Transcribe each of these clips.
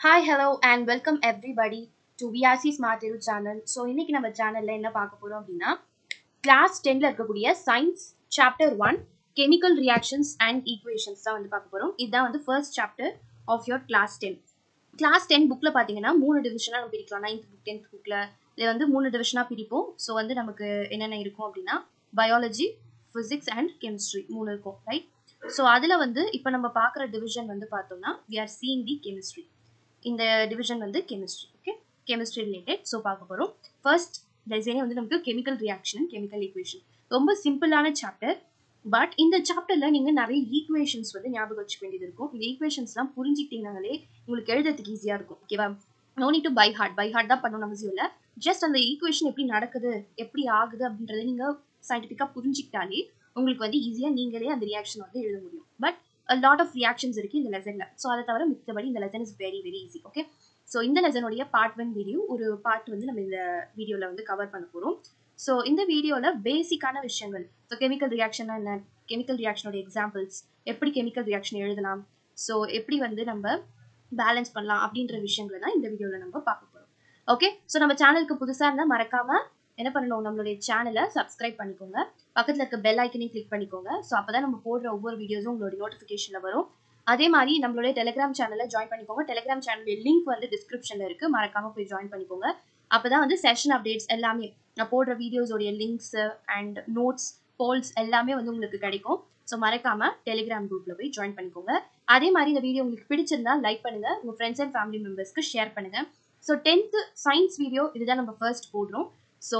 Hi hello and welcome everybody to VRC smart இரு channel so இன்னைக்கு நம்ம சேனலில் என்ன பார்க்க போகிறோம் அப்படின்னா கிளாஸ் டென்னில் இருக்கக்கூடிய science chapter one chemical reactions and equations தான் வந்து பார்க்க போகிறோம் இதுதான் வந்து first chapter of your class ten class ten புக்கில் பார்த்தீங்கன்னா மூணு டிவிஷனாக நம்ம பிரிக்கலாம் நைன்த் புக் டென்த் புக்கில் இதில் வந்து மூணு டிவிஷனாக பிரிப்போம் ஸோ வந்து நமக்கு என்னென்ன இருக்கும் அப்படின்னா பயாலஜி ஃபிசிக்ஸ் அண்ட் கெமிஸ்ட்ரி மூணு இருக்கும் ரைட் ஸோ அதில் வந்து இப்போ நம்ம பார்க்குற டிவிஷன் வந்து பார்த்தோம்னா we are seeing the chemistry இந்த டிவிஷன் வந்து chemistry okay chemistry related so பார்க்க போகிறோம் ஃபர்ஸ்ட் லெசனே வந்து நமக்கு கெமிக்கல் ரியாக்ஷன் கெமிக்கல் ஈக்குவேஷன் ரொம்ப சிம்பிளான சாப்டர் பட் இந்த சாப்டரில் நீங்கள் நிறைய ஈக்குவேஷன்ஸ் வந்து ஞாபகம் வச்சுக்க வேண்டியது இருக்கும் இந்த ஈக்குவேஷன்ஸ்லாம் புரிஞ்சிக்கிட்டீங்கனாலே உங்களுக்கு எழுதுறதுக்கு ஈஸியாக இருக்கும் ஓகேவா no need to by heart by heart தான் பண்ணணும் அவசியம் இல்லை ஜஸ்ட் அந்த ஈக்குவேஷன் எப்படி நடக்குது எப்படி ஆகுது அப்படின்றத நீங்கள் சயின்டிஃபிக்காக புரிஞ்சிக்கிட்டாலே உங்களுக்கு வந்து ஈஸியாக நீங்களே அந்த ரியாக்ஷன் வந்து எழுத முடியும் பட் லாட் ஆஃப் ரியாக்ஷன்ஸ் இருக்குது இந்த லெசனில் ஸோ அதை தவிர மித்தபடி இந்த lesson is very very easy okay so இந்த லெசனுடைய பார்ட் ஒன் வீடியோ ஒரு பார்ட் வந்து நம்ம இந்த வீடியோவில் வந்து கவர் பண்ண போகிறோம் ஸோ இந்த வீடியோவில் பேசிக்கான விஷயங்கள் ஸோ கெமிக்கல் ரியாக்ஷன் என்ன கெமிக்கல் ரியாக்ஷனோட எக்ஸாம்பிள்ஸ் எப்படி கெமிக்கல் ரியாக்ஷன் எழுதலாம் ஸோ எப்படி வந்து நம்ம பேலன்ஸ் பண்ணலாம் அப்படின்ற விஷயங்களை தான் இந்த வீடியோவில் நம்ம பார்க்க போகிறோம் ஓகே ஸோ நம்ம சேனலுக்கு புதுசாக இருந்தால் மறக்காமல் என்ன பண்ணணும் நம்மளுடைய சேனலை சப்ஸ்கிரைப் பண்ணிக்கோங்க பக்கத்தில் இருக்க பெல் ஐக்கனையும் கிளிக் பண்ணிக்கோங்க ஸோ அப்போ தான் நம்ம போடுற ஒவ்வொரு வீடியோஸும் உங்களுடைய நோட்டிஃபிகேஷனில் வரும் அதே மாதிரி நம்மளுடைய டெலிகிராம் சேனலை ஜாயின் பண்ணிக்கோங்க டெலிகிராம் சேனலுடைய லிங்க் வந்து டிஸ்கிரிப்ஷனில் இருக்குது மறக்காமல் போய் ஜாயின் பண்ணிக்கோங்க அப்போ தான் வந்து செஷன் அப்டேட்ஸ் எல்லாமே நான் போடுற வீடியோஸோடைய லிங்க்ஸ் அண்ட் நோட்ஸ் போல்ஸ் எல்லாமே வந்து உங்களுக்கு கிடைக்கும் ஸோ மறக்காமல் டெலிகிராம் குரூப்பில் போய் ஜாயின் பண்ணிக்கோங்க அதே மாதிரி இந்த வீடியோ உங்களுக்கு பிடிச்சிருந்தா லைக் பண்ணுங்கள் உங்கள் ஃப்ரெண்ட்ஸ் அண்ட் ஃபேமிலி மெம்பர்ஸ்க்கு ஷேர் பண்ணுங்கள் ஸோ டென்த்து சயின்ஸ் வீடியோ இதுதான் நம்ம ஃபர்ஸ்ட் போடுறோம் ஸோ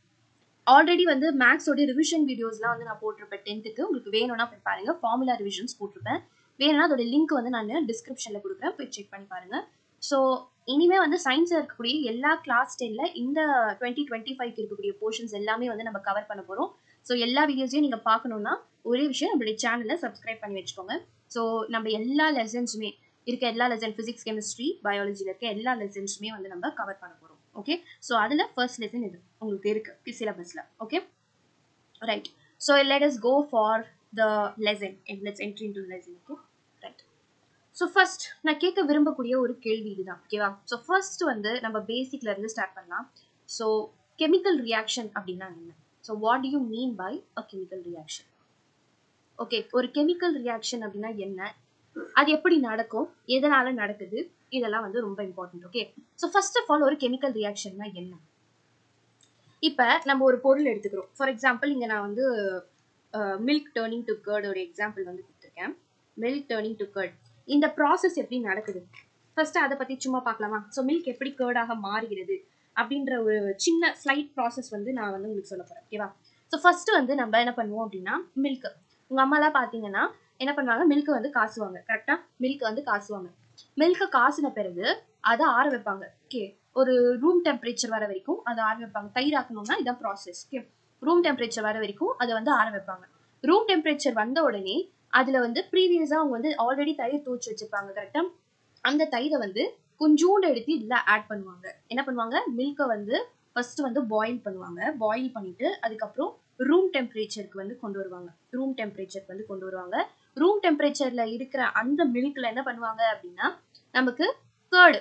ஆல்ரெடி வந்து மேக்ஸோட ரிவிஷன் வீடியோஸ்லாம் வந்து நான் போட்டிருப்பேன் டென்த்துக்கு உங்களுக்கு வேணும்னா போய் பாருங்கள் ஃபார்முலா ரிவிஷன்ஸ் போட்டிருப்பேன் வேணும்னா அதோட லிங்க் வந்து நான் டிஸ்கிரிப்ஷனில் கொடுக்குறேன் போய் செக் பண்ணி பாருங்கள் ஸோ இனிமேல் வந்து சயின்ஸில் இருக்கக்கூடிய எல்லா கிளாஸ் டென்னில் இந்த டுவெண்ட்டி டுவெண்ட்டி ஃபைவ்க்கு இருக்கக்கூடிய போர்ஷன்ஸ் எல்லாமே வந்து நம்ம கவர் பண்ண போகிறோம் ஸோ எல்லா வீடியோஸையும் நீங்கள் பார்க்கணுன்னா ஒரே விஷயம் நம்மளுடைய சேனலை சப்ஸ்கிரைப் பண்ணி வச்சுக்கோங்க ஸோ நம்ம எல்லா லெசன்ஸுமே இருக்க எல்லா லெசன் ஃபிசிக்ஸ் கெமிஸ்ட்ரி பயாலஜியில் இருக்க எல்லா லெசன்ஸுமே வந்து நம்ம கவர் பண்ண போகிறோம் ஓகே ஸோ அதில் ஃபர்ஸ்ட் லெசன் இது உங்களுக்கு இருக்குது சிலபஸில் okay right so let is go for the lesson let's entry into lesson okay right so first நான் கேட்க விரும்பக்கூடிய ஒரு கேள்வி இதுதான் ஓகேவா ஸோ ஃபர்ஸ்ட் வந்து நம்ம பேசிக்ல இருந்து ஸ்டார்ட் பண்ணலாம் ஸோ கெமிக்கல் ரியாக்ஷன் அப்படின்னா என்ன so what you mean by a chemical reaction okay ஒரு கெமிக்கல் ரியாக்ஷன் அப்படின்னா என்ன அது எப்படி நடக்கும் எதனால நடக்குது இதெல்லாம் வந்து ரொம்ப important okay so first of all ஒரு கெமிக்கல் ரியாக்ஷன்னா என்ன இப்போ நம்ம ஒரு பொருள் எடுத்துக்கிறோம் ஃபார் எக்ஸாம்பிள் இங்கே நான் வந்து மில்க் டேர்னிங் டு கேர்ட் ஒரு எக்ஸாம்பிள் வந்து கொடுத்துருக்கேன் மில்க் டேர்னிங் டு கேர்ட் இந்த ப்ராசஸ் எப்படி நடக்குது ஃபர்ஸ்ட் அதை பற்றி சும்மா பார்க்கலாமா ஸோ மில்க் எப்படி கேர்டாக மாறுகிறது அப்படின்ற ஒரு சின்ன ஸ்லைட் ப்ராசஸ் வந்து நான் வந்து உங்களுக்கு சொல்ல போகிறேன் ஓகேவா ஸோ ஃபர்ஸ்ட் வந்து நம்ம என்ன பண்ணுவோம் அப்படின்னா மில்க் உங்கள் அம்மாலாம் பார்த்தீங்கன்னா என்ன பண்ணுவாங்க மில்க் வந்து காசுவாங்க கரெக்டாக மில்க் வந்து காசுவாங்க மில்கை காசுன பிறகு அதை ஆற வைப்பாங்க ஓகே ஒரு ரூம் டெம்பரேச்சர் வர வரைக்கும் அதை ஆற வைப்பாங்க தயிர் ஆக்கணும்னா இதான் ப்ராசஸ் ஓகே ரூம் டெம்பரேச்சர் வர வரைக்கும் அதை வந்து ஆற வைப்பாங்க ரூம் டெம்பரேச்சர் வந்த உடனே அதில் வந்து ப்ரீவியஸாக அவங்க வந்து ஆல்ரெடி தயிர் தூச்சி வச்சிருப்பாங்க கரெக்டாக அந்த தயிரை வந்து கொஞ்சோண்டு எடுத்து இதில் ஆட் பண்ணுவாங்க என்ன பண்ணுவாங்க மில்கை வந்து ஃபர்ஸ்ட் வந்து பாயில் பண்ணுவாங்க பாயில் பண்ணிட்டு அதுக்கப்புறம் ரூம் டெம்பரேச்சருக்கு வந்து கொண்டு வருவாங்க ரூம் டெம்பரேச்சருக்கு வந்து கொண்டு வருவாங்க ரூம் டெம்பரேச்சர்ல இருக்கிற அந்த மில்க்ல என்ன பண்ணுவாங்க அப்படின்னா நமக்கு கேர்டு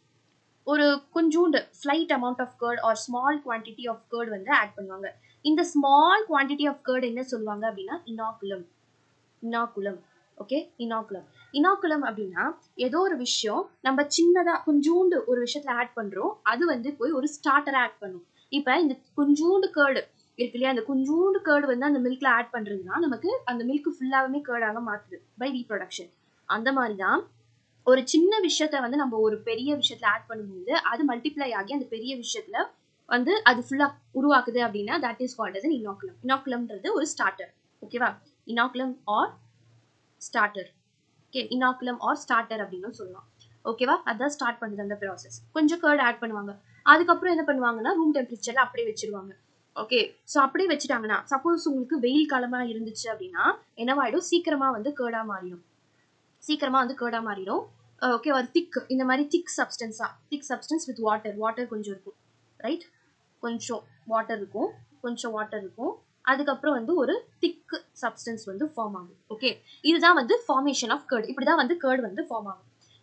ஒரு கொஞ்சோண்டு slight amount of curd or small quantity of curd வந்து ஆட் பண்ணுவாங்க இந்த ஸ்மால் குவான்டிட்டி ஆஃப் கேர்ட் என்ன சொல்லுவாங்க அப்படின்னா inoculum inoculum okay inoculum inoculum அப்படின்னா ஏதோ ஒரு விஷயம் நம்ம சின்னதாக கொஞ்சோண்டு ஒரு விஷயத்துல ஆட் பண்ணுறோம் அது வந்து போய் ஒரு ஸ்டார்டரை ஆட் பண்ணும் இப்போ இந்த கொஞ்சோண்டு கேர்டு இருக்கு இல்லையா அந்த கொஞ்சோண்டு கேர்டு வந்து அந்த மில்க்ல ஆட் பண்றதுனா நமக்கு அந்த மில்க் ஃபுல்லாகவே கேர்டாக மாற்றுது பை ரீப்ரொடக்ஷன் அந்த மாதிரி தான் ஒரு சின்ன விஷயத்த வந்து நம்ம ஒரு பெரிய விஷயத்துல ஆட் பண்ணும்போது அது மல்டிப்ளை ஆகி அந்த பெரிய விஷயத்துல வந்து அது ஃபுல்லா உருவாக்குது அப்படின்னா that is called as inoculum இனாக்குலம்ன்றது ஒரு ஸ்டார்டர் ஓகேவா inoculum or starter okay inoculum or starter அப்படின்னு சொல்லலாம் ஓகேவா அதான் ஸ்டார்ட் பண்ணுது அந்த ப்ராசஸ் கொஞ்சம் கேர்டு ஆட் பண்ணுவாங்க அதுக்கப்புறம் என்ன பண்ணுவாங்கன்னா ரூம் டெம்பரேச்சர்ல அப்படியே வச்சிருவாங்க ஓகே ஸோ அப்படியே வச்சுட்டாங்கன்னா சப்போஸ் உங்களுக்கு வெயில் காலமா இருந்துச்சு அப்படின்னா என்னவாயிடும் சீக்கிரமா வந்து கேர்டா மாறிடும் சீக்கிரமா வந்து கேர்டா மாறிடும் ஓகே ஒரு திக் இந்த மாதிரி திக் சப்ஸ்டன்ஸா thick substance with water water கொஞ்சம் இருக்கும் ரைட் கொஞ்சம் வாட்டர் இருக்கும் கொஞ்சம் வாட்டர் இருக்கும் அதுக்கப்புறம் வந்து ஒரு திக் சப்ஸ்டன்ஸ் வந்து ஃபார்ம் ஆகும் ஓகே இதுதான் வந்து ஃபார்மேஷன் ஆஃப் கேர்டு இப்படி தான் வந்து கேர்டு வந்து ஃபார்ம் ஆகும்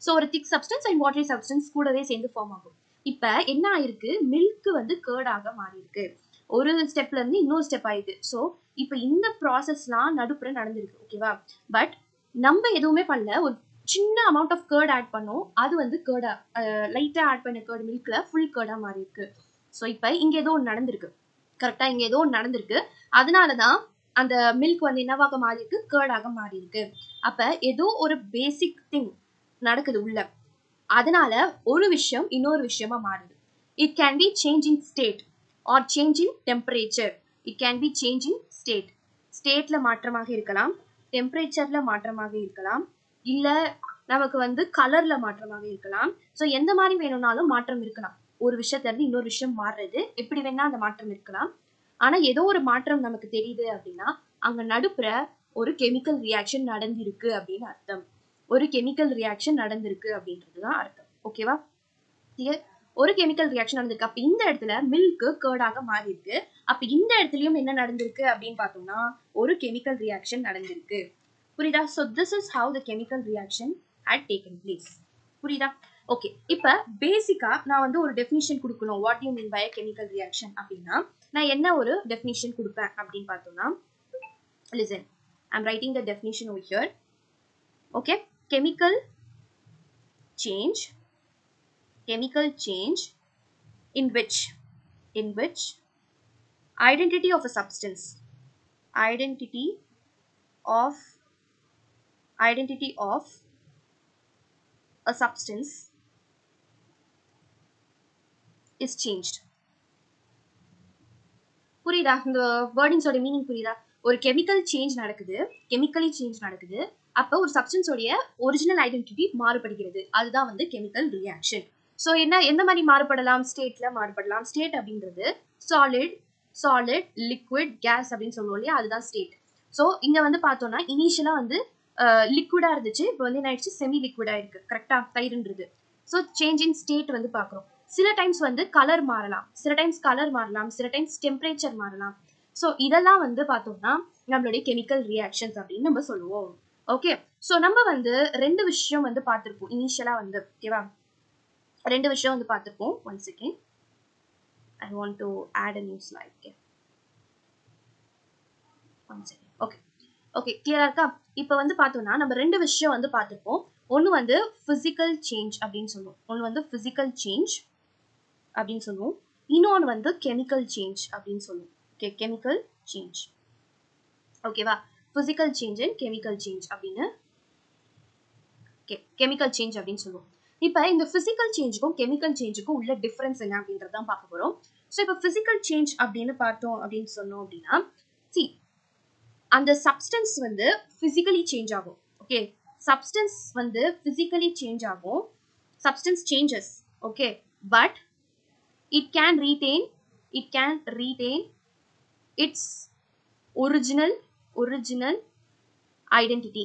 ஸோ ஒரு thick substance and watery substance கூடவே சேர்ந்து ஃபார்ம் ஆகும் இப்போ என்ன ஆயிருக்கு மில்க் வந்து கேர்டாக மாறி இருக்கு ஒரு ஸ்டெப்ல இருந்து இன்னொரு ஸ்டெப் ஆயிருக்கு ஸோ இப்போ இந்த ப்ராசஸ்லாம் நடுப்புற நடந்திருக்கு ஓகேவா பட் நம்ம எதுவுமே பண்ணல ஒரு சின்ன அமௌண்ட் ஆஃப் கேர்ட் ஆட் பண்ணோம் அது வந்து கேர்டா லைட்டாக ஆட் பண்ண கேர்டு மில்க்ல ஃபுல் கேர்டாக மாறி இருக்கு ஸோ இப்போ இங்கே ஏதோ ஒன்று நடந்திருக்கு கரெக்டாக இங்கே ஏதோ ஒன்று நடந்திருக்கு அதனால தான் அந்த மில்க் வந்து என்னவாக மாறி இருக்கு கேர்டாக மாறி இருக்கு அப்போ ஏதோ ஒரு பேசிக் திங் நடக்குது உள்ள அதனால ஒரு விஷயம் இன்னொரு விஷயமா மாறுது it can be change in state or change in temperature it can be change in state ஸ்டேட்ல மாற்றமாக இருக்கலாம் டெம்பரேச்சர்ல மாற்றமாக இருக்கலாம் இல்ல நமக்கு வந்து கலர்ல மாற்றமாக இருக்கலாம் ஸோ எந்த மாதிரி வேணும்னாலும் மாற்றம் இருக்கலாம் ஒரு விஷயத்துல இருந்து இன்னொரு விஷயம் மாறுறது எப்படி வேணா அந்த மாற்றம் இருக்கலாம் ஆனா ஏதோ ஒரு மாற்றம் நமக்கு தெரியுது அப்படின்னா அங்க நடுப்புற ஒரு கெமிக்கல் ரியாக்ஷன் நடந்திருக்கு அப்படின்னு அர்த்தம் ஒரு கெமிக்கல் ரியாக்ஷன் நடந்திருக்கு அப்படின்றது தான் அர்த்தம் ஓகேவா கிளியர் ஒரு கெமிக்கல் ரியாக்ஷன் நடந்திருக்கு அப்ப இந்த இடத்துல மில்க் கேர்டாக மாறி இருக்கு அப்ப இந்த இடத்துலயும் என்ன நடந்திருக்கு அப்படின்னு பார்த்தோம்னா ஒரு கெமிக்கல் ரியாக்ஷன் நடந்திருக்கு புரியுதா so this is how the chemical reaction had taken place புரியுதா ஓகே இப்போ பேசிக்கா நான் வந்து ஒரு டெஃபினிஷன் கொடுக்கணும் what you mean by chemical reaction அப்படின்னா நான் என்ன ஒரு டெஃபினிஷன் கொடுப்பேன் அப்படின்னு பார்த்தோம்னா listen I'm writing the definition over here okay chemical change chemical change in which in which identity of a substance identity of identity of a substance is changed புரியுதா இந்த வேர்டிங்ஸோட meaning புரியுதா ஒரு கெமிக்கல் சேஞ்ச் நடக்குது chemically change நடக்குது அப்போ ஒரு சப்ஸ்டன்ஸோடைய original identity மாறுபடுகிறது அதுதான் வந்து கெமிக்கல் ரியாக்ஷன் ஸோ என்ன எந்த மாதிரி மாறுபடலாம் ஸ்டேட்ல மாறுபடலாம் ஸ்டேட் அப்படின்றது சாலிட் சாலிட் லிக்விட் கேஸ் அப்படின்னு சொல்லுவோம் இல்லையா அதுதான் ஸ்டேட் ஸோ இங்க வந்து பார்த்தோம்னா இனிஷியலா வந்து லிக்விடா இருந்துச்சு இப்போ வந்து என்ன ஆயிடுச்சு செமி லிக்விடா இருக்கு கரெக்டா தயிர்ன்றது ஸோ சேஞ்ச் இன் ஸ்டேட் வந்து பார்க்குறோம் சில டைம்ஸ் வந்து கலர் மாறலாம் சில டைம்ஸ் கலர் மாறலாம் சில டைம்ஸ் டெம்பரேச்சர் மாறலாம் ஸோ இதெல்லாம் வந்து பார்த்தோம்னா நம்மளுடைய கெமிக்கல் ரியாக்ஷன்ஸ் அப்படின்னு நம்ம சொல்லுவோம் ஓகே ஸோ நம்ம வந்து ரெண்டு விஷயம் வந்து பார்த்துருப்போம் இனிஷியலாக வந்து ஓகேவா ரெண்டு விஷயம் வந்து பார்த்துருப்போம் one second I want to add a new slide one second okay okay கிளியரா இருக்கா இப்போ வந்து பார்த்தோம்னா நம்ம ரெண்டு விஷயம் வந்து பார்த்துருப்போம் ஒன்று வந்து ஃபிசிக்கல் சேஞ்ச் அப்படின்னு சொல்லுவோம் ஒன்று வந்து ஃபிசிக்கல் சேஞ்ச் அப்படின்னு சொல்லுவோம் இன்னொன்று வந்து கெமிக்கல் சேஞ்ச் அப்படின்னு சொல்லுவோம் ஓகே கெமிக்கல் சேஞ்ச் ஓகேவா physical change and chemical change அப்படின்னு கெமிக்கல் சேஞ்ச் அப்படின்னு சொல்லுவோம் இப்போ இந்த ஃபிசிக்கல் சேஞ்சுக்கும் கெமிக்கல் சேஞ்சுக்கும் உள்ள டிஃப்ரென்ஸ் என்ன அப்படின்றது தான் பார்க்க போகிறோம் ஸோ இப்போ ஃபிசிக்கல் சேஞ்ச் அப்படின்னு பார்த்தோம் அப்படின்னு சொன்னோம் அப்படின்னா சி அந்த சப்ஸ்டன்ஸ் வந்து ஃபிசிக்கலி சேஞ்ச் ஆகும் ஓகே சப்ஸ்டன்ஸ் வந்து ஃபிசிக்கலி சேஞ்ச் ஆகும் substance changes okay but it can retain it can retain its original original identity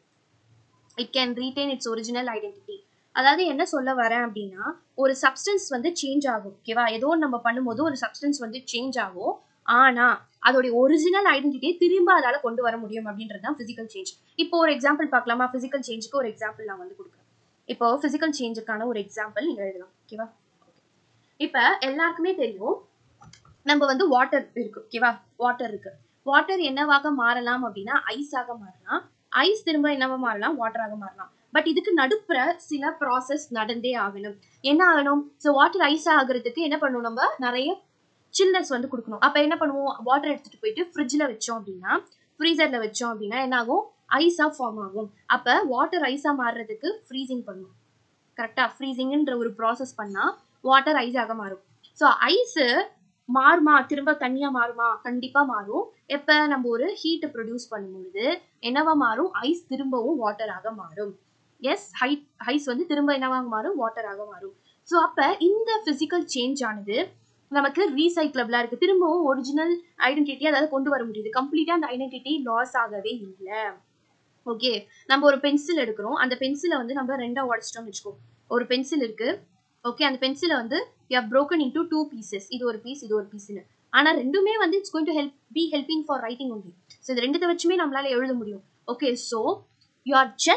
it can retain its original identity அதாவது என்ன சொல்ல வரேன் அப்படின்னா ஒரு சப்ஸ்டன்ஸ் வந்து சேஞ்ச் ஆகும் ஓகேவா ஏதோ நம்ம பண்ணும்போது ஒரு சப்ஸ்டன்ஸ் வந்து சேஞ்ச் ஆகும் ஆனா அதோடைய ஒரிஜினல் ஐடென்டிட்டியை திரும்ப அதால கொண்டு வர முடியும் அப்படின்றது தான் பிசிக்கல் சேஞ்ச் இப்போ ஒரு எக்ஸாம்பிள் பார்க்கலாமா பிசிக்கல் சேஞ்சுக்கு ஒரு எக்ஸாம்பிள் நான் வந்து கொடுக்குறேன் இப்போ பிசிக்கல் சேஞ்சுக்கான ஒரு எக்ஸாம்பிள் நீங்க எழுதலாம் ஓகேவா இப்போ எல்லாருக்குமே தெரியும் நம்ம வந்து வாட்டர் இருக்கு ஓகேவா வாட்டர் இருக்கு வாட்டர் என்னவாக மாறலாம் அப்படின்னா ஐஸாக மாறலாம் ஐஸ் திரும்ப என்னவா மாறலாம் வாட்டராக மாறலாம் பட் இதுக்கு நடுப்புற சில ப்ராசஸ் நடந்தே ஆகணும் என்ன ஆகணும் ஸோ வாட்டர் ஐஸ் ஆகுறதுக்கு என்ன பண்ணணும் நம்ம நிறைய சில்னஸ் வந்து கொடுக்கணும் அப்போ என்ன பண்ணுவோம் வாட்டர் எடுத்துட்டு போயிட்டு ஃப்ரிட்ஜில் வச்சோம் அப்படின்னா ஃப்ரீசரில் வச்சோம் அப்படின்னா என்ன ஆகும் ஐஸாக ஃபார்ம் ஆகும் அப்போ வாட்டர் ஐஸாக மாறுறதுக்கு ஃப்ரீசிங் பண்ணணும் கரெக்டாக ஃப்ரீசிங்ன்ற ஒரு ப்ராசஸ் பண்ணால் வாட்டர் ஐஸாக மாறும் ஸோ ஐஸு மாறுமா திரும்ப தண்ணியா மாறுமா கண்டிப்பா மாறும் எப்ப நம்ம ஒரு ஹீட்டை ப்ரொடியூஸ் பண்ணும்பொழுது என்னவா மாறும் ஐஸ் திரும்பவும் வாட்டராக மாறும் எஸ் ஹை ஐஸ் வந்து திரும்ப என்னவாக மாறும் வாட்டராக மாறும் ஸோ அப்ப இந்த பிசிக்கல் சேஞ்ச் ஆனது நமக்கு ரீசைக்கிளபிளா இருக்கு திரும்பவும் ஒரிஜினல் ஐடென்டிட்டி அதாவது கொண்டு வர முடியுது கம்ப்ளீட்டா அந்த ஐடென்டிட்டி லாஸ் ஆகவே இல்லை ஓகே நம்ம ஒரு பென்சில் எடுக்கிறோம் அந்த பென்சிலை வந்து நம்ம ரெண்டா உடச்சிட்டோம்னு வச்சுக்கோ ஒரு பென்சில் இருக்கு ஓகே அந்த பென்சிலை வந்து you have broken into two pieces இது ஒரு பீஸ் இது ஒரு பீஸ்னு ஆனால் ரெண்டுமே வந்து it's going to help be helping for writing only so இது ரெண்டுத்தை வச்சுமே நம்மளால எழுத முடியும் okay so you are just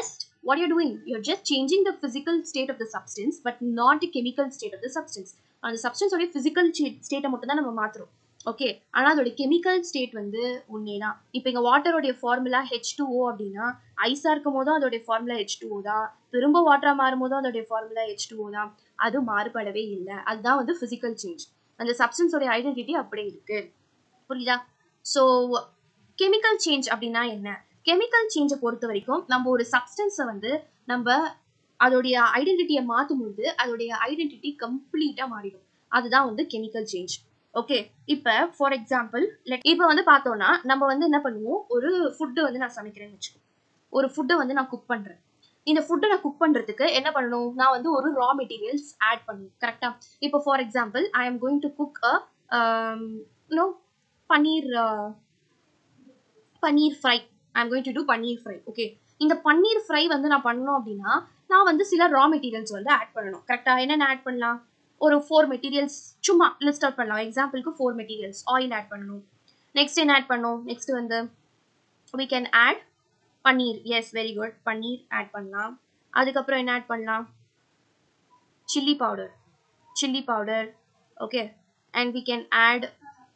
what you're doing you're just changing the physical state of the substance but not the chemical state of the substance அந்த substance உடைய physical ஸ்டேட்டை மட்டும் தான் நம்ம மாத்துறோம் ஓகே ஆனா அதோட கெமிக்கல் ஸ்டேட் வந்து ஒன்னே தான் இப்போ இங்க வாட்டருடைய ஃபார்முலா ஹெச் டூ ஓ அப்படின்னா ஐஸா இருக்கும் போதும் அதோடைய ஃபார்முலா ஹெச் டூ ஓ தான் திரும்ப வாட்டரா மாறும் போதும் அதோடைய ஃபார்முலா ஹெச் டூ ஓ தான் அது மாறுபடவே இல்லை அதுதான் வந்து பிசிக்கல் சேஞ்ச் அந்த சப்ஸ்டன்ஸோட ஐடென்டிட்டி அப்படியே இருக்கு புரியுதா ஸோ கெமிக்கல் சேஞ்ச் அப்படின்னா என்ன கெமிக்கல் சேஞ்சை பொறுத்த வரைக்கும் நம்ம ஒரு சப்ஸ்டன்ஸை வந்து நம்ம அதோடைய ஐடென்டிட்டியை மாற்றும் பொழுது அதோடைய ஐடென்டிட்டி கம்ப்ளீட்டாக மாறிடும் அதுதான் வந்து கெமிக்கல் சேஞ்ச் ஓகே இப்போ ஃபார் எக்ஸாம்பிள் லைக் இப்போ வந்து பார்த்தோம்னா நம்ம வந்து என்ன பண்ணுவோம் ஒரு ஃபுட்டு வந்து நான் சமைக்கிறேன்னு வச்சுக்கோ ஒரு ஃபுட்டை வந்து நான் குக் பண்ணுறேன் இந்த ஃபுட்டை நான் குக் பண்ணுறதுக்கு என்ன பண்ணணும் நான் வந்து ஒரு ரா மெட்டீரியல்ஸ் ஆட் பண்ணணும் கரெக்டாக இப்போ for example I am going to cook a no paneer paneer fry I am going to do paneer fry okay இந்த பன்னீர் ஃப்ரை வந்து நான் பண்ணணும் அப்படின்னா நான் வந்து சில ரா மெட்டீரியல்ஸ் வந்து ஆட் பண்ணணும் கரெக்டாக என்னென்ன ஆட் பண்ணலாம் ஒரு ஃபோர் மெட்டீரியல்ஸ் சும்மா லிஸ்ட் அவுட் பண்ணலாம் எக்ஸாம்பிளுக்கு ஃபோர் மெட்டீரியல்ஸ் ஆயில் ஆட் பண்ணணும் நெக்ஸ்ட் என்ன ஆட் பண்ணணும் நெக்ஸ்ட் வந்து we can add paneer yes very good paneer add பண்ணலாம் அதுக்கப்புறம் என்ன ஆட் பண்ணலாம் chilli powder chilli powder okay and we can add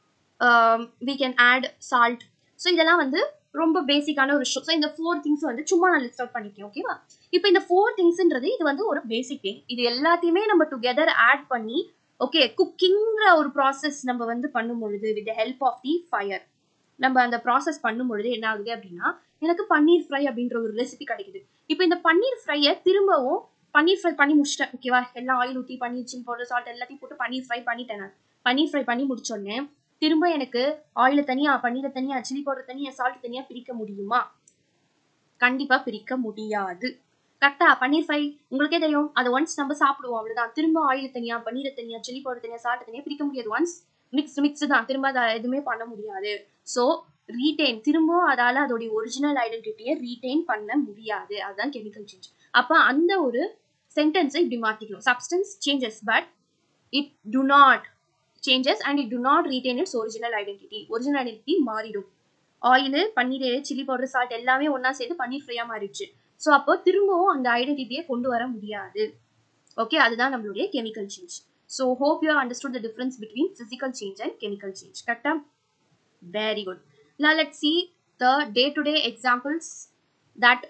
we can add salt so இதெல்லாம் வந்து ரொம்ப பேசிக்கான ஒரு ஷோ ஸோ இந்த ஃபோர் திங்ஸ் வந்து சும்மா நான் லிஸ்ட் அவுட் பண்ணிக்கேன் ஓகேவா இப்போ இந்த ஃபோர் திங்ஸ்ன்றது இது வந்து ஒரு பேசிக் திங் இது எல்லாத்தையுமே நம்ம டுகெதர் ஆட் பண்ணி ஓகே குக்கிங்கிற ஒரு ப்ராசஸ் நம்ம வந்து பண்ணும் பொழுது with help of the fire நம்ம அந்த ப்ராசஸ் பண்ணும் பொழுது என்ன ஆகுது அப்படின்னா எனக்கு பன்னீர் ஃப்ரை அப்படின்ற ஒரு ரெசிபி கிடைக்குது இப்போ இந்த பன்னீர் ஃப்ரையை திரும்பவும் பன்னீர் ஃப்ரை பண்ணி முடிச்சிட்டேன் ஓகேவா எல்லாம் ஆயில் ஊற்றி பன்னீர் சில்லி பவுடர் சால்ட் எல்லாத்தையும் போட்டு பன்னீர் ஃப்ரை பண்ணிட்டேன் நான் பன்னீர் ஃப்ரை பண்ணி முடிச்சோடனே திரும்ப எனக்கு ஆயில தனியா பன்னீரை தனியா சில்லி பவுடர் தனியா சால்ட் தனியா பிரிக்க முடியுமா கண்டிப்பா பிரிக்க முடியாது கரெக்டா பன்னீர் ஃப்ரை உங்களுக்கே தெரியும் அதை ஒன்ஸ் நம்ம சாப்பிடுவோம் அவ்வளவுதான் திரும்ப ஆயில் தனியா பன்னீரை தனியா சில்லி பவுடர் தனியா சால்ட் தனியா பிரிக்க முடியாது ஒன்ஸ் மிக்ஸ் மிக்ஸ் தான் திரும்ப அதை எதுவுமே பண்ண முடியாது ஸோ ரீடைன் திரும்பவும் அதால அதோடைய ஒரிஜினல் ஐடென்டிட்டியை ரீடைன் பண்ண முடியாது அதுதான் கெமிக்கல் சேஞ்ச் அப்ப அந்த ஒரு சென்டென்ஸை இப்படி மாத்திக்கணும் substance changes but it do not changes and it do not retain its original identity original identity மாறிடும் oil paneer chilli powder salt எல்லாமே ஒன்றா சேர்ந்து பன்னீர் ஃப்ரையாக மாறிடுச்சு ஸோ அப்போ திரும்பவும் அந்த ஐடென்டிட்டியை கொண்டு வர முடியாது ஓகே அதுதான் நம்மளுடைய chemical change so hope you understood the difference between physical change and chemical change கரெக்டா very good now let's see the day-to-day examples that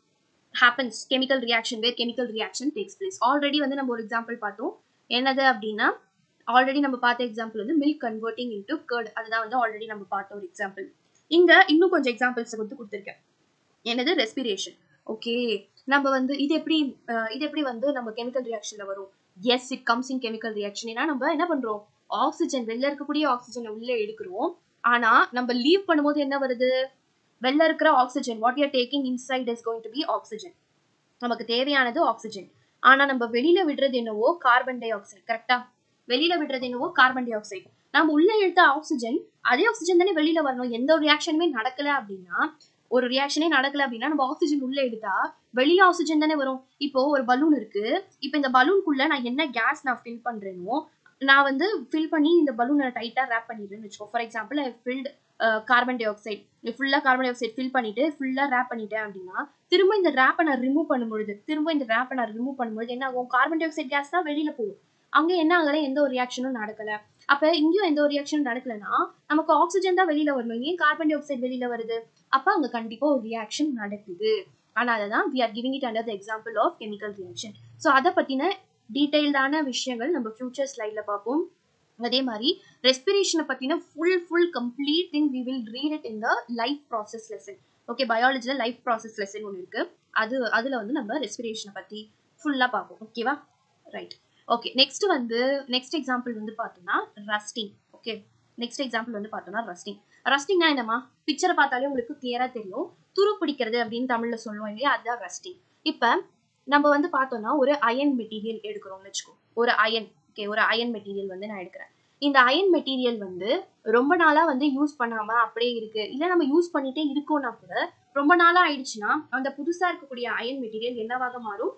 happens chemical reaction where chemical reaction takes place already வந்து நம்ம ஒரு example பார்த்தோம் என்னது அப்படின்னா already நம்ம பார்த்த example வந்து மில்க் கன்வெர்ட்டிங் இன்டு கர்ட் அதுதான் வந்து ஆல்ரெடி நம்ம பார்த்த ஒரு எக்ஸாம்பிள் இங்க இன்னும் கொஞ்சம் எக்ஸாம்பிள்ஸ் வந்து கொடுத்துருக்கேன் என்னது ரெஸ்பிரேஷன் ஓகே நம்ம வந்து இது எப்படி அஹ், இது எப்படி வந்து நம்ம கெமிக்கல் ரியாக்ஷன்ல வரும் yes it comes in chemical reaction ஏன்னா நம்ம என்ன பண்றோம் ஆக்சிஜன் வெளில இருக்கக்கூடிய ஆக்சிஜனை உள்ள எடுக்கிறோம் ஆனா நம்ம லீவ் பண்ணும்போது என்ன வருது வெளில இருக்கிற oxygen what you're taking inside is going to be oxygen நமக்கு தேவையானது ஆக்சிஜன் ஆனா நம்ம வெளியில விடுறது என்னவோ கார்பன் டை ஆக்சைடு கரெக்டா வெளியில விடுறது என்னவோ கார்பன் டை ஆக்சைடு நம்ம உள்ள எடுத்த ஆக்சிஜன் அதே ஆக்சிஜன் தானே வெளியில வரணும் எந்த ஒரு ரியாக்ஷனுமே நடக்கல அப்படின்னா ஒரு ரியாக்ஷனே நடக்கல அப்படின்னா நம்ம ஆக்சிஜன் உள்ள எடுத்தா வெளியில ஆக்சிஜன் தானே வரும் இப்போ ஒரு பலூன் இருக்கு இப்போ இந்த பலூனுக்குள்ள நான் என்ன கேஸ் நான் ஃபில் பண்றேனோ நான் வந்து ஃபில் பண்ணி இந்த பலூனை டைட்டா ரேப் பண்ணிடுறேன்னு வச்சுக்கோ for example I filled carbon dioxide ஃபுல்லாக கார்பன் டை ஆக்சைடு ஃபில் பண்ணிட்டு ஃபுல்லாக ரேப் பண்ணிட்டேன் அப்படின்னா திரும்ப இந்த ரேப்பை நான் ரிமூவ் பண்ணும்பொழுது திரும்ப இந்த ரேப்பை நான் ரிமூவ் பண்ணும்பொழுது என்ன ஆகும் கார்பன் டை ஆக்சைடு கேஸ் தான் வெளியில போகும் அங்க என்ன ஆகல எந்த ஒரு ரியாக்ஷனும் நடக்கல அப்ப இங்கேயும் எந்த ஒரு ரியாக்ஷனும் நடக்கலன்னா நமக்கு ஆக்சிஜன் தான் வெளியில வரணும் ஏன் கார்பன் டை ஆக்சைடு வெளியில வருது அப்ப அங்க கண்டிப்பா ஒரு ரியாக்ஷன் நடக்குது ஆனா அததான் we are giving it under the example of chemical reaction so அதை பத்தின டீடைல்டான விஷயங்கள் நம்ம ஃபியூச்சர் ஸ்லைட்ல பார்ப்போம் அதே மாதிரி ரெஸ்பிரேஷனை பத்தின full full complete thing we will read it in the life process lesson okay பயாலஜில லைஃப் ப்ராசஸ் லெசன் ஒன்று இருக்கு அது அதுல வந்து நம்ம ரெஸ்பிரேஷனை பத்தி ஃபுல்லா பார்ப்போம் ஓகேவா ரைட் ஓகே நெக்ஸ்ட் வந்து நெக்ஸ்ட் எக்ஸாம்பிள் வந்து பார்த்தோம்னா ரஸ்டிங் ஓகே நெக்ஸ்ட் எக்ஸாம்பிள் வந்து பார்த்தோம்னா ரஸ்டிங் ரஸ்டிங்னா என்னமா பிக்சரை பார்த்தாலே உங்களுக்கு கிளியரா தெரியும் துரு பிடிக்கிறது அப்படின்னு தமிழ்ல சொல்லுவோம் இல்லையா அதுதான் ரஸ்டிங் இப்போ நம்ம வந்து பார்த்தோம்னா ஒரு அயன் மெட்டீரியல் எடுக்கிறோம்னு வச்சுக்கோ ஒரு அயன் ஓகே ஒரு அயன் மெட்டீரியல் வந்து நான் எடுக்கிறேன் இந்த அயன் மெட்டீரியல் வந்து ரொம்ப நாளா வந்து யூஸ் பண்ணாம அப்படியே இருக்கு இல்ல நம்ம யூஸ் பண்ணிட்டே இருக்கோம்னா கூட ரொம்ப நாளா ஆயிடுச்சுன்னா அந்த புதுசா இருக்கக்கூடிய அயன் மெட்டீரியல் என்னவாக மாறும்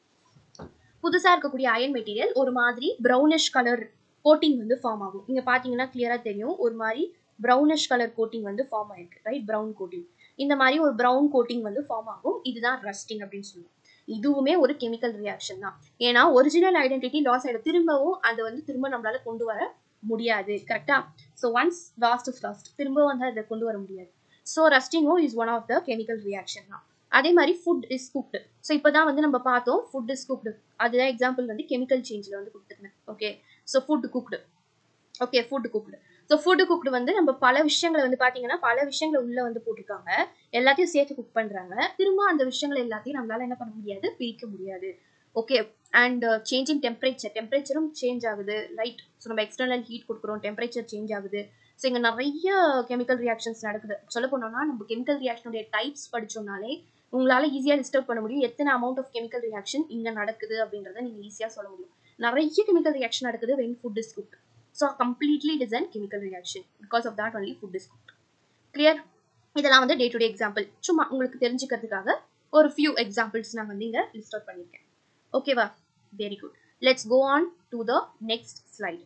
புதுசா இருக்கக்கூடிய அயன் மெட்டீரியல் ஒரு மாதிரி ப்ரௌனிஷ் கலர் கோட்டிங் வந்து ஃபார்ம் ஆகும் இங்க பாத்தீங்கன்னா கிளியரா தெரியும் ஒரு மாதிரி ப்ரௌனிஷ் கலர் கோட்டிங் வந்து ஃபார்ம் ஆயிருக்கு ரைட் ப்ரௌன் கோட்டிங் இந்த மாதிரி ஒரு ப்ரௌன் கோட்டிங் வந்து ஃபார்ம் ஆகும் இதுதான் ரஸ்டிங் அப்படின்னு சொல்லுவோம் இதுவுமே ஒரு கெமிக்கல் ரியாக்ஷன் தான் ஏன்னா ஒரிஜினல் ஐடென்டிட்டி லாஸ் ஆகிடும் திரும்பவும் அதை வந்து திரும்ப நம்மளால கொண்டு வர முடியாது கரெக்டா so once lost is lost திரும்ப வந்து அதை கொண்டு வர முடியாது ஸோ ரஸ்டிங்கும் is one of the chemical reaction தான் அதே மாதிரி ஃபுட் இஸ் குக்டு ஸோ இப்போ தான் வந்து நம்ம பார்த்தோம் ஃபுட் இஸ் குக்டு அதுதான் எக்ஸாம்பிள் வந்து கெமிக்கல் சேஞ்சில் வந்து கொடுத்துருந்தேன் okay so food cooked okay food cooked so food cooked வந்து நம்ம பல விஷயங்களை வந்து பார்த்தீங்கன்னா பல விஷயங்களை உள்ளே வந்து போட்டிருக்காங்க எல்லாத்தையும் சேர்த்து குக் பண்ணுறாங்க திரும்ப அந்த விஷயங்கள் எல்லாத்தையும் நம்மளால என்ன பண்ண முடியாது பிரிக்க முடியாது ஓகே அண்ட் சேஞ்சிங் டெம்பரேச்சர் டெம்பரேச்சரும் சேஞ்ச் ஆகுது லைட் ஸோ நம்ம எக்ஸ்டர்னல் ஹீட் கொடுக்குறோம் டெம்பரேச்சர் சேஞ்ச் ஆகுது ஸோ இங்கே நிறைய கெமிக்கல் ரியாக்ஷன்ஸ் நடக்குது சொல்ல போனோம்னா நம்ம கெமிக்கல் ரியாக்ஷனுடைய டைப்ஸ் படிச்சோம்னாலே உங்களால் ஈஸியாக லிஸ்ட் அவுட் பண்ண முடியும் எத்தனை அமௌண்ட் ஆஃப் கெமிக்கல் ரியாக்ஷன் இங்கே நடக்குது அப்படின்றத நீங்கள் ஈஸியாக சொல்ல முடியும் நிறைய கெமிக்கல் ரியாக்ஷன் நடக்குது when food is cooked so completely it is an chemical reaction because of that only food is cooked clear இதெல்லாம் வந்து டே டு டே எக்ஸாம்பிள் சும்மா உங்களுக்கு தெரிஞ்சுக்கிறதுக்காக ஒரு ஃபியூ எக்ஸாம்பிள்ஸ் நான் வந்து இங்கே லிஸ்ட் அவுட் பண்ணியிருக்கேன் ஓகேவா very good let's go on to the next slide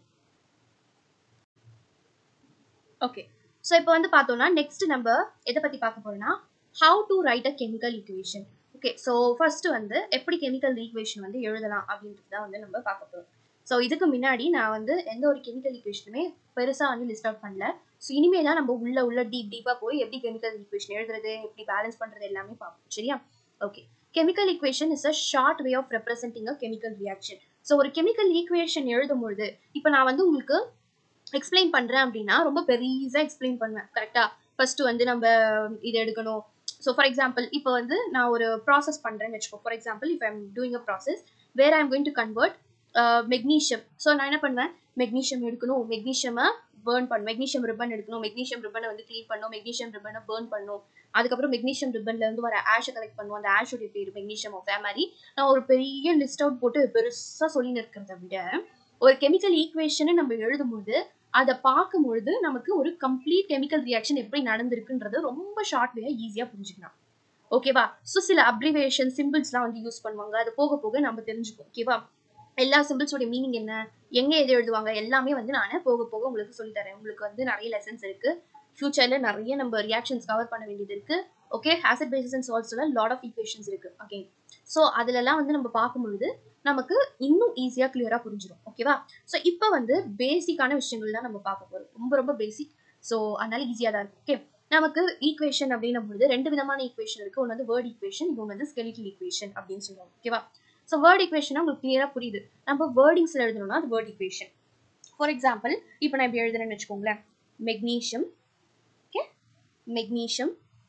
okay so இப்போ வந்து பார்த்தோம்னா நெக்ஸ்ட் நம்ம எதை பற்றி பார்க்க போறோம்னா how to write a chemical equation okay so first வந்து எப்படி கெமிக்கல் ஈக்குவேஷன் வந்து எழுதலாம் அப்படின்றது தான் வந்து நம்ம பார்க்க போகிறோம் ஸோ இதுக்கு முன்னாடி நான் வந்து எந்த ஒரு கெமிக்கல் ஈக்குவேஷனுமே பெருசாக வந்து லிஸ்ட் அவுட் பண்ணல ஸோ இனிமே தான் நம்ம உள்ள உள்ள டீப் டீப்பாக போய் எப்படி கெமிக்கல் ஈக்குவேஷன் எழுதுறது எப்படி பேலன்ஸ் பண்ணுறது எல்லாமே பார்ப்போம் சரியா okay chemical equation is a short way of representing a chemical reaction so ஒரு கெமிக்கல் ஈக்குவேஷன் எழுதும் பொழுது இப்போ நான் வந்து உங்களுக்கு எக்ஸ்பிளைன் பண்ணுறேன் அப்படின்னா ரொம்ப பெரியஸாக எக்ஸ்பிளைன் பண்ணுவேன் கரெக்டாக ஃபர்ஸ்ட் வந்து நம்ம இதை எடுக்கணும் ஸோ ஃபார் எக்ஸாம்பிள் இப்போ வந்து நான் ஒரு ப்ராசஸ் பண்ணுறேன்னு வச்சுக்கோ for example if I'm doing a process where I'm going to convert magnesium so நான் என்ன பண்ணுவேன் மெக்னீஷியம் எடுக்கணும் மெக்னீஷியமை பேர்ன் பண்ணணும் மெக்னீஷியம் ரிப்பன் எடுக்கணும் மெக்னீஷியம் ரிப்பனை வந்து க்ளீன் பண்ணணும் மெக்னீஷியம் ரிப்பனை பேர்ன் பண்ணணும் அதுக்கப்புறம் மெக்னீஷியம் ரிப்பன்ல இருந்து வர ஆஷை கலெக்ட் பண்ணுவோம் அந்த ஆஷோடைய பேர் மெக்னீஷியம் ஆஃப் மாதிரி நான் ஒரு பெரிய லிஸ்ட் அவுட் போட்டு பெருசாக சொல்லி இருக்கிறத விட ஒரு கெமிக்கல் ஈக்குவேஷனை நம்ம எழுதும்போது அதை பார்க்கும்பொழுது நமக்கு ஒரு கம்ப்ளீட் கெமிக்கல் ரியாக்ஷன் எப்படி நடந்திருக்குன்றது ரொம்ப ஷார்ட் வேயாக ஈஸியாக புரிஞ்சுக்கலாம் ஓகேவா ஸோ சில அப்ரிவேஷன் சிம்பிள்ஸ்லாம் வந்து யூஸ் பண்ணுவாங்க அது போக போக நம்ம தெரிஞ்சுப்போம் ஓகேவா எல்லா சிம்பிள்ஸோட மீனிங் என்ன எங்க எது எழுதுவாங்க எல்லாமே வந்து நான் போக போக உங்களுக்கு சொல்லி தரேன் உங்களுக்கு வந்து நிறைய லெசன்ஸ் இருக்கு ஃபியூச்சர்ல நிறைய நம்ம ரியாக்ஷன்ஸ் கவர் பண்ண வேண்டியது இருக்கு ஓகே ஹேசட் பேசிஸ் அண்ட் சால்வ்ஸ்ல லாட் ஆஃப் ஈக்குவேஷன்ஸ் இருக்கு ஓகே ஸோ அதுலலாம் வந்து நம்ம பார்க்கும்பொழுது நமக்கு இன்னும் ஈஸியாக கிளியராக புரிஞ்சிடும் ஓகேவா ஸோ இப்போ வந்து பேசிக்கான விஷயங்கள் தான் நம்ம பார்க்க போகிறோம் ரொம்ப ரொம்ப பேசிக் ஸோ அதனால ஈஸியாக தான் இருக்கும் ஓகே நமக்கு ஈக்குவேஷன் அப்படின்னும் பொழுது ரெண்டு விதமான ஈக்குவேஷன் இருக்கு ஒன்று வந்து வேர்ட் ஈக்குவேஷன் இன்னொன்று வந்து ஸ்கெலிட்டல் ஈக்குவேஷன் அப்படின்னு சொல்லுவாங்க ஓகேவா ஸோ வேர்ட் ஈக்குவேஷன் உங்களுக்கு கிளியராக புரியுது நம்ம வேர்டிங்ஸில் எழுதணும்னா அது வேர்ட் ஈக்குவேஷன் ஃபார் எக்ஸாம்பிள் இப்போ நான் இப்படி எழுதுறேன்னு வச்சுக்கோங்களேன் magnesium okay magnesium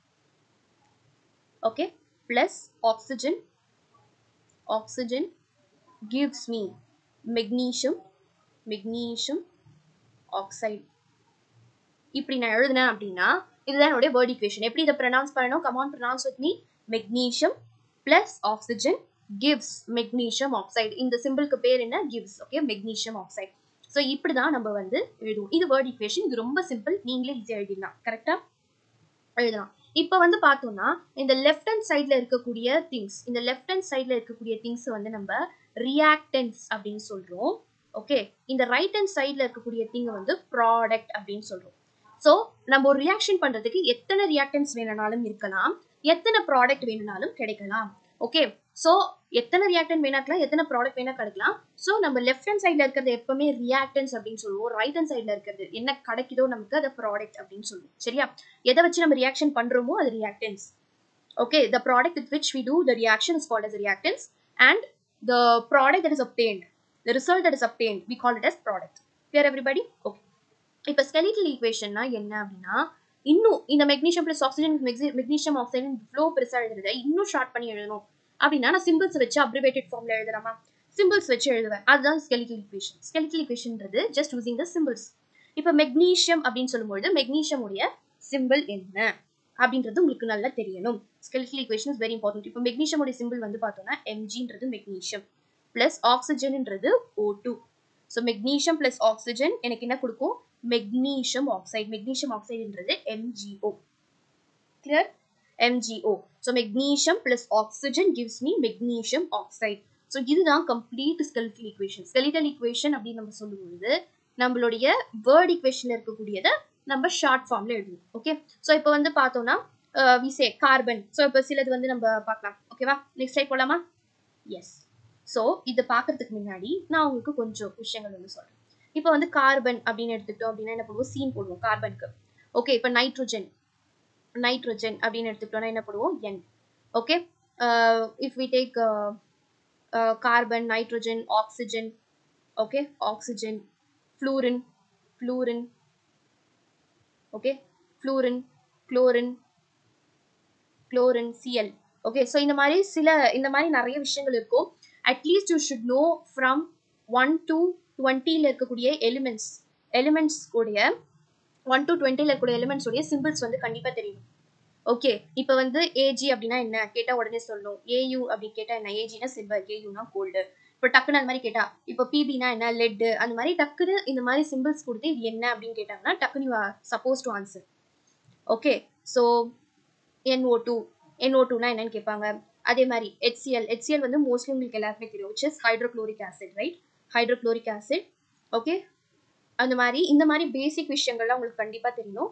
okay plus oxygen oxygen gives me magnesium magnesium oxide இப்படி நான் எழுதினேன் அப்படின்னா இதுதான் என்னுடைய வேர்ட் ஈக்குவேஷன் எப்படி இதை ப்ரொனவுன்ஸ் பண்ணணும் come on pronounce with me magnesium plus oxygen gives magnesium oxide இந்த சிம்பிளுக்கு பேர் என்ன gives okay magnesium oxide so இப்படி தான் நம்ம வந்து எழுதுவோம் இது வேர்ட் ஈக்குவேஷன் இது ரொம்ப சிம்பிள் நீங்களே ஈஸியாக எழுதிடலாம் கரெக்டாக எழுதலாம் இப்போ வந்து பார்த்தோம்னா இந்த லெஃப்ட் ஹேண்ட் சைடில் இருக்கக்கூடிய திங்ஸ் இந்த லெஃப்ட் ஹேண்ட் சைடில் இருக்கக்கூடிய திங்ஸ் வந்து நம்ம ரியாக்டன்ஸ் அப்படின்னு சொல்கிறோம் ஓகே இந்த ரைட் ஹேண்ட் சைடில் இருக்கக்கூடிய திங்கை வந்து ப்ராடக்ட் அப்படின்னு சொல்கிறோம் ஸோ நம்ம ஒரு ரியாக்ஷன் பண்ணுறதுக்கு எத்தனை ரியாக்டன்ஸ் வேணும்னாலும் இருக்கலாம் எத்தனை ப்ராடக்ட் வேணும்னாலும் கிடைக்கலாம் ஓகே ஸோ எத்தனை ரியாக்டன் வேணாக்கலாம் எத்தனை ப்ராடக்ட் வேணா கிடைக்கலாம் ஸோ நம்ம லெஃப்ட் ஹேண்ட் சைடில் இருக்கிறது எப்பவுமே ரியாக்டன்ஸ் அப்படின்னு சொல்லுவோம் ரைட் ஹேண்ட் சைடில் இருக்கிறது என்ன கிடைக்குதோ நமக்கு அது ப்ராடக்ட் அப்படின்னு சொல்லுவோம் சரியா எதை வச்சு நம்ம ரியாக்ஷன் பண்ணுறோமோ அது reactants okay the product with which we do the reaction is called as reactants and the product that is obtained, the result that is obtained, we call it as product. Clear everybody? Okay. இப்போ skeletal ஈக்குவேஷன்னா என்ன அப்படின்னா இன்னும் இந்த magnesium plus oxygen magnesium oxide இவ்வளோ பெருசாக எழுதுறத இன்னும் short பண்ணி எழுதணும் அப்படின்னா நான் சிம்பிள்ஸ் வச்சு அப்ரிவேட்டட் ஃபார்ம்ல எழுதுறாமா சிம்பிள்ஸ் வச்சு எழுதுவேன் அதுதான் ஸ்கெலிட்டல் ஈக்குவேஷன் ஸ்கெலிட்டல் ஈக்குவேஷன்ன்றது ஜஸ்ட் யூசிங் த சிம்பிள்ஸ் இப்போ மெக்னீஷியம் அப்படின்னு சொல்லும்போது மெக்னீஷியம் உடைய சிம்பிள் என்ன அப்படின்றது உங்களுக்கு நல்லா தெரியணும் skeletal equation is very important இப்போ மெக்னீஷியமோட சிம்பிள் வந்து பார்த்தோம்னா எம்ஜின்றது மெக்னீஷியம் பிளஸ் ஆக்சிஜன்ன்றது O two so magnesium plus oxygen எனக்கு என்ன கொடுக்கும் மெக்னீஷியம் ஆக்சைடு மெக்னீஷியம் ஆக்சைடுன்றது MGO clear MGO so magnesium plus oxygen gives me magnesium oxide so இதுதான் complete skeletal equation skeletal equation அப்படின்னு நம்ம சொல்லும்போது நம்மளுடைய வேர்ட் ஈக்குவேஷன்ல இருக்கக்கூடியதை நம்ம ஷார்ட் ஃபார்ம்ல எழுதுவோம் ஓகே ஸோ இப்போ வந்து பார்த்தோம்னா வி சே கார்பன் ஸோ இப்போ சிலது வந்து நம்ம பார்க்கலாம் ஓகேவா நெக்ஸ்ட் டைப் போலாமா எஸ் ஸோ இதை பார்க்கறதுக்கு முன்னாடி நான் உங்களுக்கு கொஞ்சம் விஷயங்கள் வந்து சொல்கிறேன் இப்போ வந்து கார்பன் அப்படின்னு எடுத்துக்கிட்டோம் அப்படின்னா என்ன பண்ணுவோம் சீன் போடுவோம் கார்பனுக்கு ஓகே இப்போ நைட்ரோஜன் நைட்ரோஜன் அப்படின்னு எடுத்துக்கிட்டோம்னா என்ன பண்ணுவோம் N okay if we take carbon nitrogen oxygen okay oxygen fluorine fluorine okay fluorine chlorine chlorine CL okay so இந்த மாதிரி சில இந்த மாதிரி நிறைய விஷயங்கள் இருக்கும் at least you should know from one to டுவெண்ட்டியில் இருக்கக்கூடிய எலிமெண்ட்ஸ் எலிமெண்ட்ஸ் உடைய ஒன் டு டுவெண்ட்டியில் இருக்கக்கூடிய எலிமெண்ட்ஸ் உடைய சிம்பிள்ஸ் வந்து கண்டிப்பாக தெரியும் ஓகே இப்போ வந்து ஏஜி அப்படின்னா என்ன கேட்டால் உடனே சொல்லணும் ஏயு அப்படி கேட்டால் என்ன ஏஜினா சில்வர் ஏயுனா கோல்டு இப்போ டக்குன்னு அந்த மாதிரி கேட்டா இப்போ பிபினா என்ன லெட்டு அந்த மாதிரி டக்குன்னு இந்த மாதிரி சிம்பிள்ஸ் கொடுத்து இது என்ன அப்படின்னு கேட்டாங்கன்னா டக்குன்னு you suppose to answer okay so NO two NO டூனா என்னன்னு கேட்பாங்க அதே மாதிரி ஹெச்சிஎல் ஹெச்சிஎல் வந்து மோஸ்ட்லி உங்களுக்கு எல்லாருமே தெரியும் which is hydrochloric acid right hydrochloric acid okay அந்த மாதிரி இந்த மாதிரி பேசிக் விஷயங்கள்லாம் உங்களுக்கு கண்டிப்பாக தெரியணும்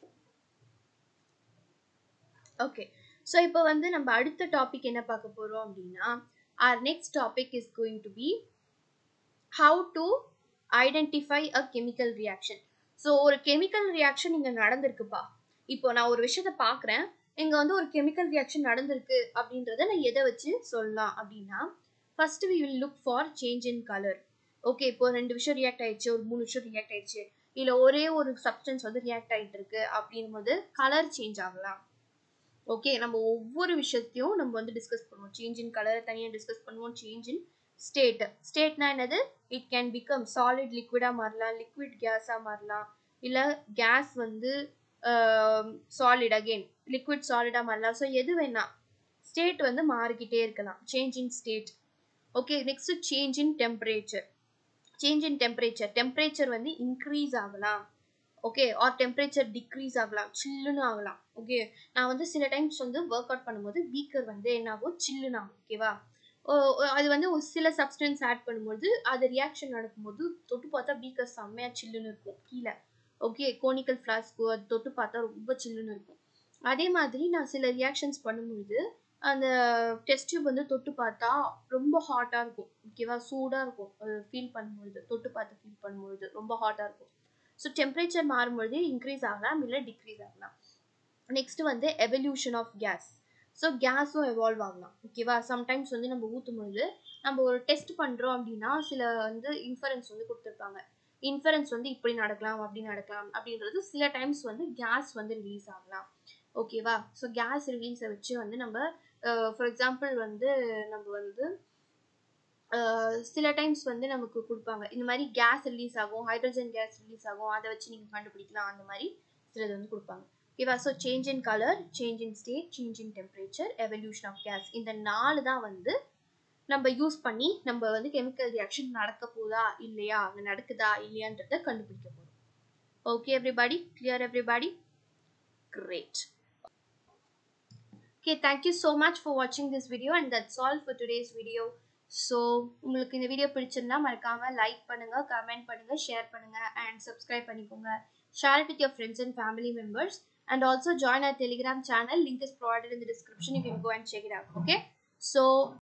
ஓகே ஸோ இப்போ வந்து நம்ம அடுத்த டாபிக் என்ன பார்க்க போகிறோம் அப்படின்னா our next topic is going to be how to identify a chemical reaction so ஒரு கெமிக்கல் ரியாக்ஷன் இங்கே நடந்திருக்குப்பா இப்போ நான் ஒரு விஷயத்த பார்க்குறேன் இங்கே வந்து ஒரு கெமிக்கல் ரியாக்ஷன் நடந்திருக்கு அப்படின்றத நான் எதை வச்சு சொல்லலாம் அப்படின்னா first we will look for change in colour okay இப்போ ரெண்டு விஷயம் ரியாக்ட் ஆயிடுச்சு ஒரு மூணு விஷயம் ரியாக்ட் ஆயிடுச்சு இல்லை ஒரே ஒரு சப்ஸ்டன்ஸ் வந்து ரியாக்ட் ஆகிட்டு இருக்கு அப்படின் போது கலர் சேஞ்ச் ஆகலாம் ஓகே நம்ம ஒவ்வொரு விஷயத்தையும் நம்ம வந்து டிஸ்கஸ் பண்ணுவோம் சேஞ்ச் இன் கலரை தனியாக டிஸ்கஸ் பண்ணுவோம் சேஞ்ச் இன் ஸ்டேட் ஸ்டேட்னா என்னது இட் கேன் பிகம் சாலிட் லிக்விடாக மாறலாம் லிக்விட் கேஸாக மாறலாம் இல்லை கேஸ் வந்து சாலிட் அகெயின் லிக்விட் சாலிடாக மாறலாம் ஸோ எது வேணா ஸ்டேட் வந்து மாறிக்கிட்டே இருக்கலாம் change in state okay next change in temperature change in temperature temperature வந்து இன்க்ரீஸ் ஆகலாம் ஓகே ஆர் டெம்பரேச்சர் டிக்ரீஸ் ஆகலாம் சில்லுன்னு ஆகலாம் ஓகே நான் வந்து சில டைம்ஸ் வந்து ஒர்க் அவுட் பண்ணும்போது பீக்கர் வந்து என்ன ஆகும் சில்லுன்னு ஆகும் ஓகேவா அது வந்து ஒரு சில சப்ஸ்டன்ஸ் ஆட் பண்ணும்போது அது ரியாக்ஷன் நடக்கும்போது தொட்டு பார்த்தா பீக்கர் செம்மையாக சில்லுன்னு இருக்கும் கீழே ஓகே கோனிக்கல் ஃப்ளாஸ்க்கு அது தொட்டு பார்த்தா ரொம்ப சில்லுன்னு இருக்கும் அதே மாதிரி நான் சில ரியாக்ஷன்ஸ் பண்ணும்பொழுது அந்த டெஸ்ட் டியூப் வந்து தொட்டு பார்த்தா ரொம்ப ஹாட்டாக இருக்கும் ஓகேவா சூடாக இருக்கும் அது ஃபீல் பண்ணும்பொழுது தொட்டு பார்த்து ஃபீல் பண்ணும்பொழுது ரொம்ப ஹாட்டாக இருக்கும் ஸோ டெம்பரேச்சர் மாறும்பொழுது இன்க்ரீஸ் ஆகலாம் இல்லை டிக்ரீஸ் ஆகலாம் நெக்ஸ்ட் வந்து எவல்யூஷன் ஆஃப் கேஸ் ஸோ கேஸும் எவால்வ் ஆகலாம் ஓகேவா சம்டைம்ஸ் வந்து நம்ம ஊற்றும் பொழுது நம்ம ஒரு டெஸ்ட் பண்ணுறோம் அப்படின்னா சில வந்து இன்ஃபரன்ஸ் வந்து கொடுத்துருப்பாங்க இன்ஃபரன்ஸ் வந்து இப்படி நடக்கலாம் அப்படி நடக்கலாம் அப்படின்றது சில டைம்ஸ் வந்து கேஸ் வந்து ரிலீஸ் ஆகலாம் ஓகேவா ஸோ கேஸ் ரிலீஸை வச்சு வந்து நம்ம ஃபார் எக்ஸாம்பிள் வந்து நம்ம வந்து சில டைம்ஸ் வந்து நமக்கு கொடுப்பாங்க இந்த மாதிரி கேஸ் ரிலீஸ் ஆகும் ஹைட்ரஜன் கேஸ் ரிலீஸ் ஆகும் அதை வச்சு நீங்கள் கண்டுபிடிக்கலாம் அந்த மாதிரி சிலது வந்து கொடுப்பாங்க ஓகேவா so change in colour change in state change in temperature evolution of gas இந்த நாலு தான் வந்து நம்ம யூஸ் பண்ணி நம்ம வந்து கெமிக்கல் ரியாக்ஷன் நடக்க போதா இல்லையா அங்கே நடக்குதா இல்லையான்றத கண்டுபிடிக்க போகிறோம் okay everybody clear everybody great Okay, thank you so much for watching this video and that's all for today's video. So உங்களுக்கு இந்த வீடியோ பிடிச்சிருந்தா மறக்காம லைக் பண்ணுங்க கமெண்ட் பண்ணுங்க ஷேர் பண்ணுங்க அண்ட் சப்ஸ்கிரைப் பண்ணிக்கோங்க share with your friends and family members and also join our telegram channel link is provided in the description you can go and check it out okay so